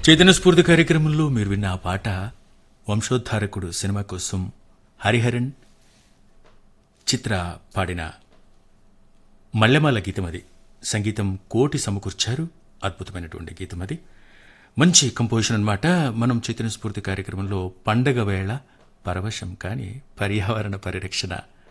చైతన్య స్ఫూర్తి కార్యక్రమంలో మీరు విన్న ఆ పాట వంశోద్ధారకుడు సినిమా కోసం హరిహరన్ చిత్ర పాడిన మల్లెమాల గీతం అది సంగీతం కోటి సమకూర్చారు అద్భుతమైనటువంటి గీతం అది మంచి కంపోజిషన్ అన్నమాట మనం చైతన్య స్ఫూర్తి కార్యక్రమంలో పండగ వేళ పరవశం కానీ పర్యావరణ పరిరక్షణ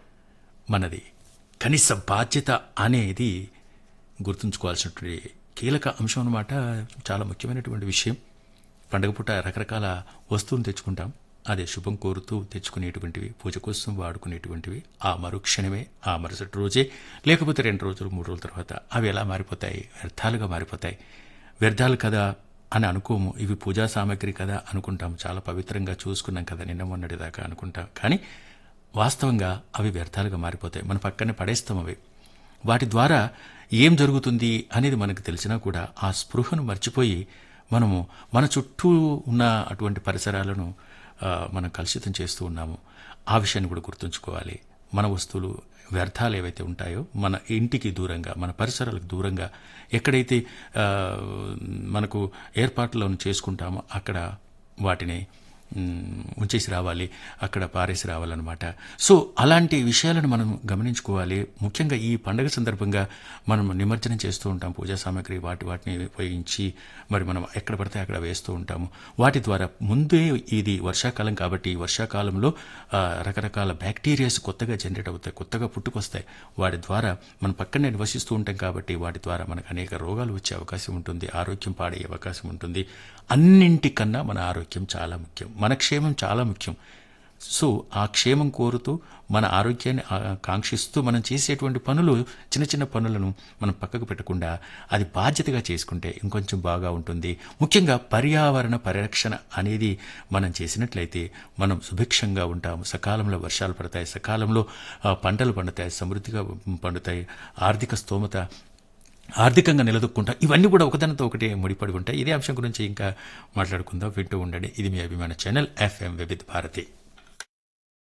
మనది కనీస బాధ్యత అనేది గుర్తుంచుకోవాల్సినటువంటి కీలక అంశం అన్నమాట చాలా ముఖ్యమైనటువంటి విషయం పండగ పూట రకరకాల వస్తువులు తెచ్చుకుంటాం అదే శుభం కోరుతూ తెచ్చుకునేటువంటివి పూజ కోసం వాడుకునేటువంటివి ఆ మరుక్షణమే ఆ మరుసటి రోజే లేకపోతే రెండు రోజులు మూడు రోజుల తర్వాత అవి ఎలా మారిపోతాయి వ్యర్థాలుగా మారిపోతాయి వ్యర్థాలు కదా అని అనుకోము ఇవి పూజా సామాగ్రి కదా అనుకుంటాం చాలా పవిత్రంగా చూసుకున్నాం కదా నిన్న మొన్నటి దాకా అనుకుంటాం కానీ వాస్తవంగా అవి వ్యర్థాలుగా మారిపోతాయి మన పక్కనే పడేస్తాం అవి వాటి ద్వారా ఏం జరుగుతుంది అనేది మనకు తెలిసినా కూడా ఆ స్పృహను మర్చిపోయి మనము మన చుట్టూ ఉన్న అటువంటి పరిసరాలను ఆ, మనం కలుషితం చేస్తూ ఉన్నాము ఆ విషయాన్ని కూడా గుర్తుంచుకోవాలి మన వస్తువులు వ్యర్థాలు ఏవైతే ఉంటాయో మన ఇంటికి దూరంగా మన పరిసరాలకు దూరంగా ఎక్కడైతే ఆ, మనకు ఏర్పాట్లను చేసుకుంటామో అక్కడ వాటిని మ్, ఉంచేసి రావాలి అక్కడ పారేసి రావాలన్నమాట సో అలాంటి విషయాలను మనం గమనించుకోవాలి ముఖ్యంగా ఈ పండగ సందర్భంగా మనం నిమజ్జనం చేస్తూ ఉంటాం పూజా సామాగ్రి వాటి వాటిని ఉపయోగించి మరి మనం ఎక్కడ పడితే అక్కడ వేస్తూ ఉంటాము వాటి ద్వారా ముందే ఇది వర్షాకాలం కాబట్టి ఈ వర్షాకాలంలో ఆ, రకరకాల బ్యాక్టీరియాస్ కొత్తగా జనరేట్ అవుతాయి కొత్తగా పుట్టుకొస్తాయి వాటి ద్వారా మనం పక్కనే నివసిస్తూ ఉంటాం కాబట్టి వాటి ద్వారా మనకు అనేక రోగాలు వచ్చే అవకాశం ఉంటుంది ఆరోగ్యం పాడయ్యే అవకాశం ఉంటుంది అన్నింటికన్నా మన ఆరోగ్యం చాలా ముఖ్యం మన క్షేమం చాలా ముఖ్యం సో ఆ క్షేమం కోరుతూ మన ఆరోగ్యాన్ని ఆ, కాంక్షిస్తూ మనం చేసేటువంటి పనులు చిన్న చిన్న పనులను మనం పక్కకు పెట్టకుండా అది బాధ్యతగా చేసుకుంటే ఇంకొంచెం బాగా ఉంటుంది ముఖ్యంగా పర్యావరణ పరిరక్షణ అనేది మనం చేసినట్లయితే మనం సుభిక్షంగా ఉంటాము సకాలంలో వర్షాలు పడతాయి సకాలంలో ఆ, పంటలు పండుతాయి సమృద్ధిగా పండుతాయి ఆర్థిక స్తోమత ఆర్థికంగా నిలదొక్కుంటాం ఇవన్నీ కూడా ఒకదానితో ఒకటి ముడిపడి ఉంటాయి ఇదే అంశం గురించి ఇంకా మాట్లాడుకుందాం వింటూ ఉండండి ఇది మీ అభిమాన ఛానల్ ఎఫ్ఎం వివిధ భారతి